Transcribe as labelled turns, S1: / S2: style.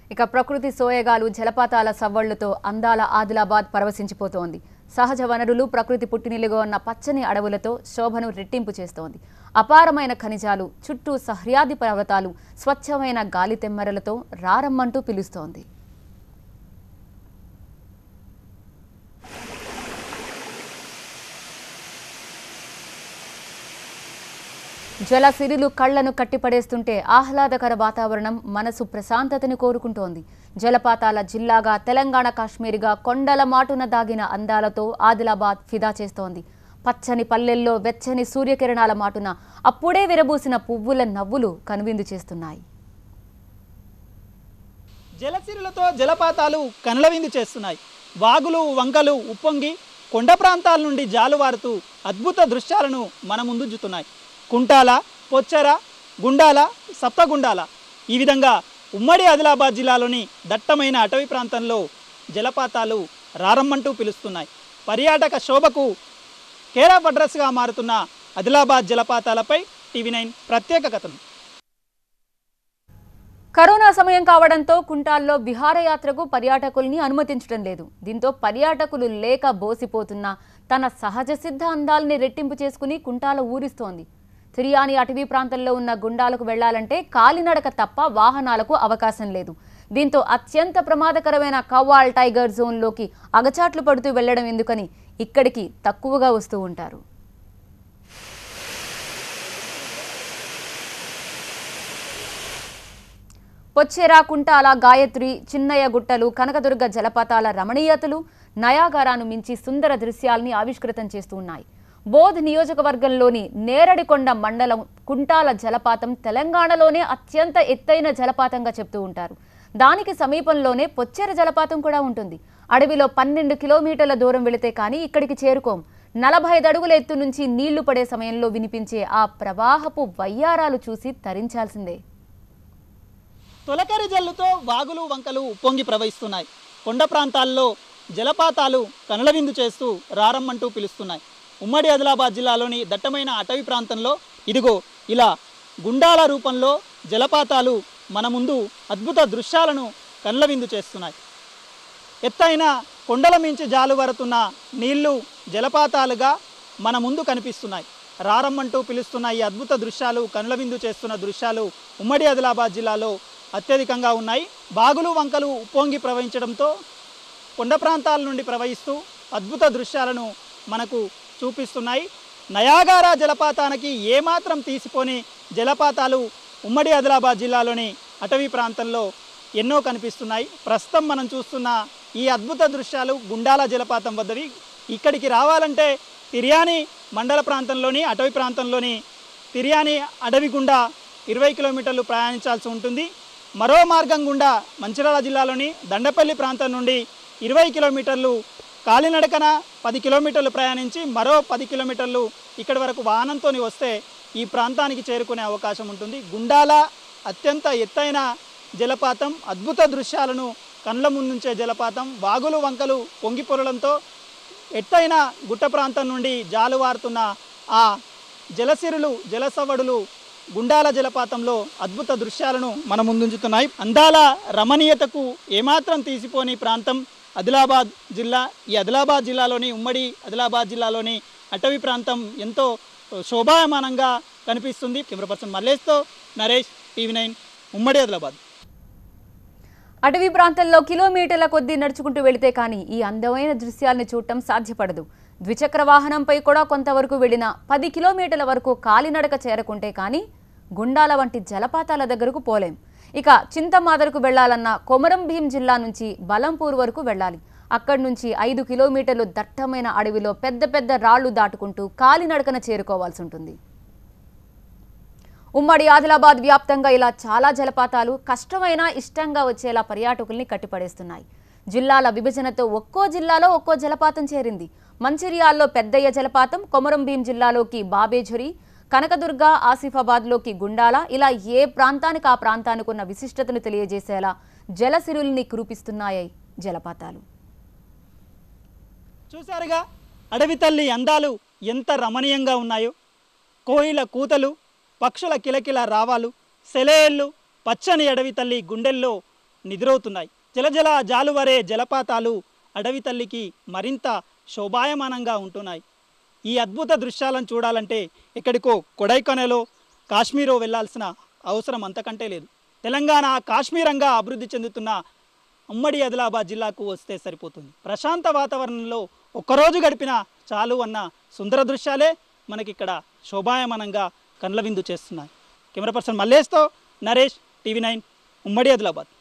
S1: ఇక ప్రకృతి సోయగాలు జలపాతాల సవ్వళ్లతో అందాల ఆదిలాబాద్ పరవశించిపోతోంది సహజ వనరులు ప్రకృతి పుట్టినిలుగా ఉన్న పచ్చని అడవులతో శోభను రెట్టింపు చేస్తోంది అపారమైన ఖనిజాలు చుట్టూ సహ్యాది పర్వతాలు స్వచ్ఛమైన గాలి తెమ్మెరలతో రారమ్మంటూ పిలుస్తోంది జలసిరిలు కళ్లను కట్టిపడేస్తుంటే ఆహ్లాదకర వాతావరణం మనసు ప్రశాంతతని కోరుకుంటోంది జలపాతాల జిల్లాగా తెలంగాణ కాశ్మీర్గా కొండల మాటున దాగిన అందాలతో ఆదిలాబాద్ ఫిదా చేస్తోంది పచ్చని పల్లెల్లో వెచ్చని సూర్యకిరణాల మాటున అప్పుడే విరబూసిన పువ్వుల నవ్వులు కనువిందు చేస్తున్నాయి
S2: జలసిరులతో జలపాతాలు కనులవిందు చేస్తున్నాయి వాగులు వంకలు ఉప్పొంగి కొండ ప్రాంతాల నుండి జాలువారుతూ అద్భుత దృశ్యాలను మన ముందుంచుతున్నాయి కుంటాల పొచ్చెర గుండాల సప్తగుండాల ఈ విధంగా ఉమ్మడి ఆదిలాబాద్ జిల్లాలోని దట్టమైన అటవీ ప్రాంతంలో జలపాతాలు రారమ్మంటూ పిలుస్తున్నాయి పర్యాటక శోభకు కేరా అడ్రస్గా మారుతున్న ఆదిలాబాద్ జలపాతాలపై టీవీ నైన్ ప్రత్యేక కథనం
S1: కరోనా సమయం కావడంతో కుంటాల్లో విహారయాత్రకు పర్యాటకుల్ని అనుమతించడం లేదు దీంతో పర్యాటకులు లేక బోసిపోతున్న తన సహజ సిద్ధ అందాల్ని రెట్టింపు చేసుకుని కుంటాల ఊరిస్తోంది తిరియాని అటవీ ప్రాంతంలో ఉన్న గుండాలకు వెళ్లాలంటే కాలినడక తప్ప వాహనాలకు అవకాశం లేదు దీంతో అత్యంత ప్రమాదకరమైన కవ్వాల్ టైగర్ జోన్లోకి అగచాట్లు పడుతూ వెళ్లడం ఎందుకని ఇక్కడికి తక్కువగా వస్తూ ఉంటారు పొచ్చేరా కుంటాల గాయత్రి చిన్నయ్య గుట్టలు కనకదుర్గ జలపాతాల రమణీయతలు నయాగారాను మించి సుందర దృశ్యాల్ని ఆవిష్కృతం చేస్తూ ఉన్నాయి బోధ్ నియోజకవర్గంలోని నేరడికొండ మండలం కుంటాల జలపాతం తెలంగాణలోనే అత్యంత ఎత్తైన జలపాతంగా చెప్తూ ఉంటారు దానికి సమీపంలోనే పొచ్చేర జలపాతం కూడా ఉంటుంది అడవిలో పన్నెండు కిలోమీటర్ల దూరం వెళితే కానీ ఇక్కడికి చేరుకోం నలభై ఐదు అడుగుల ఎత్తు నుంచి నీళ్లు పడే సమయంలో వినిపించే ఆ ప్రవాహపు వయ్యారాలు చూసి తరించాల్సిందే
S2: తొలకరి జల్లుతో వాగులు వంకలు ఉప్పొంగి ప్రవహిస్తున్నాయి కొండ ప్రాంతాల్లో జలపాతాలు కనులవిందు చేస్తూ రారమ్మంటూ పిలుస్తున్నాయి ఉమ్మడి ఆదిలాబాద్ జిల్లాలోని దట్టమైన అటవీ ప్రాంతంలో ఇదిగో ఇలా గుండాల రూపంలో జలపాతాలు మన ముందు అద్భుత దృశ్యాలను కనులవిందు చేస్తున్నాయి ఎత్తైన కొండల మించి జాలువరుతున్న నీళ్లు జలపాతాలుగా మన ముందు కనిపిస్తున్నాయి రారమ్మంటూ పిలుస్తున్న ఈ అద్భుత దృశ్యాలు కనుల విందు చేస్తున్న దృశ్యాలు ఉమ్మడి ఆదిలాబాద్ జిల్లాలో అత్యధికంగా ఉన్నాయి బాగులు వంకలు ఉప్పొంగి ప్రవహించడంతో కొండ ప్రాంతాల నుండి ప్రవహిస్తూ అద్భుత దృశ్యాలను మనకు చూపిస్తున్నాయి నయాగారా జలపాతానికి ఏమాత్రం తీసిపోని జలపాతాలు ఉమ్మడి ఆదిలాబాద్ జిల్లాలోని అటవీ ప్రాంతంలో ఎన్నో కనిపిస్తున్నాయి ప్రస్తుతం మనం చూస్తున్న ఈ అద్భుత దృశ్యాలు గుండాల జలపాతం వద్దవి ఇక్కడికి రావాలంటే తిర్యాని మండల ప్రాంతంలోని అటవీ ప్రాంతంలోని తిర్యాని అడవి గుండా ఇరవై కిలోమీటర్లు ప్రయాణించాల్సి ఉంటుంది మరో మార్గం గుండా మంచిర్యాల జిల్లాలోని దండపల్లి ప్రాంతం నుండి ఇరవై కిలోమీటర్లు కాలినడకన పది కిలోమీటర్లు ప్రయాణించి మరో పది కిలోమీటర్లు ఇక్కడి వరకు వాహనంతో వస్తే ఈ ప్రాంతానికి చేరుకునే అవకాశం ఉంటుంది గుండాల అత్యంత ఎత్తైన జలపాతం అద్భుత దృశ్యాలను కండ్ల ముందుంచే జలపాతం వాగులు వంకలు పొంగిపొరడంతో ఎత్తైన గుట్ట ప్రాంతం నుండి జాలువారుతున్న ఆ జలసిరులు జలసవడులు గుండాల జలపాతంలో అద్భుత దృశ్యాలను మన ముందుంచుతున్నాయి అందాల రమణీయతకు ఏమాత్రం తీసిపోని ప్రాంతం ఆదిలాబాద్ జిల్లా ఈ ఆదిలాబాద్ జిల్లాలోని ఉమ్మడి ఆదిలాబాద్ జిల్లాలోని అటవీ ప్రాంతం ఎంతో శోభాయమానంగా కనిపిస్తుంది కెమెరా పర్సన్ మల్లేష్తో నరేష్ టీవీ నైన్ ఉమ్మడి ఆదిలాబాద్
S1: అటవీ ప్రాంతంలో కిలోమీటర్ల కొద్దీ నడుచుకుంటూ వెళితే కానీ ఈ అందమైన దృశ్యాల్ని చూడటం సాధ్యపడదు ద్విచక్ర వాహనంపై కూడా కొంతవరకు వెళ్ళిన పది కిలోమీటర్ల వరకు కాలినడక చేరకుంటే కానీ గుండాల వంటి జలపాతాల దగ్గరకు పోలేం ఇక చింతమాదరకు వెళ్లాలన్నా కొమరం భీం జిల్లా నుంచి బలంపూర్ వరకు వెళ్ళాలి అక్కడి నుంచి ఐదు కిలోమీటర్లు దట్టమైన అడవిలో పెద్ద పెద్ద రాళ్లు దాటుకుంటూ కాలినడకన చేరుకోవాల్సి ఉంటుంది ఉమ్మడి ఆదిలాబాద్ వ్యాప్తంగా ఇలా చాలా జలపాతాలు కష్టమైనా ఇష్టంగా వచ్చేలా పర్యాటకుల్ని కట్టిపడేస్తున్నాయి జిల్లాల విభజనతో ఒక్కో జిల్లాలో ఒక్కో జలపాతం చేరింది మంచిర్యాల్లో పెద్దయ్య జలపాతం కొమరం భీం జిల్లాలోకి బాబేఝరి కనకదుర్గ ఆసిఫాబాద్లోకి గుండాల ఇలా ఏ ప్రాంతానికి ఆ ప్రాంతానికి ఉన్న విశిష్టతను తెలియజేసేలా జలసిరుల్ని కురిపిస్తున్నాయి జలపాతాలు
S2: చూశారుగా అడవి తల్లి అందాలు ఎంత రమణీయంగా ఉన్నాయో కోయిల కూతలు పక్షుల కిలకిల రావాలు సెలయేళ్ళు పచ్చని అడవి తల్లి గుండెల్లో నిద్రవుతున్నాయి జలజల జాలువరే జలపాతాలు అడవి తల్లికి మరింత శోభాయమానంగా ఉంటున్నాయి ఈ అద్భుత దృశ్యాలను చూడాలంటే ఎక్కడికో కొడైకొనలో కాశ్మీరో వెళ్ళాల్సిన అవసరం అంతకంటే లేదు తెలంగాణ కాశ్మీరంగా అభివృద్ధి చెందుతున్న ఉమ్మడి ఆదిలాబాద్ జిల్లాకు వస్తే సరిపోతుంది ప్రశాంత వాతావరణంలో ఒక్కరోజు గడిపిన చాలు అన్న సుందర దృశ్యాలే మనకి ఇక్కడ శోభాయమానంగా కండ్ల విందు చేస్తున్నాయి కెమెరా పర్సన్ మల్లేష్తో నరేష్ టీవీ నైన్ ఉమ్మడి ఆదిలాబాద్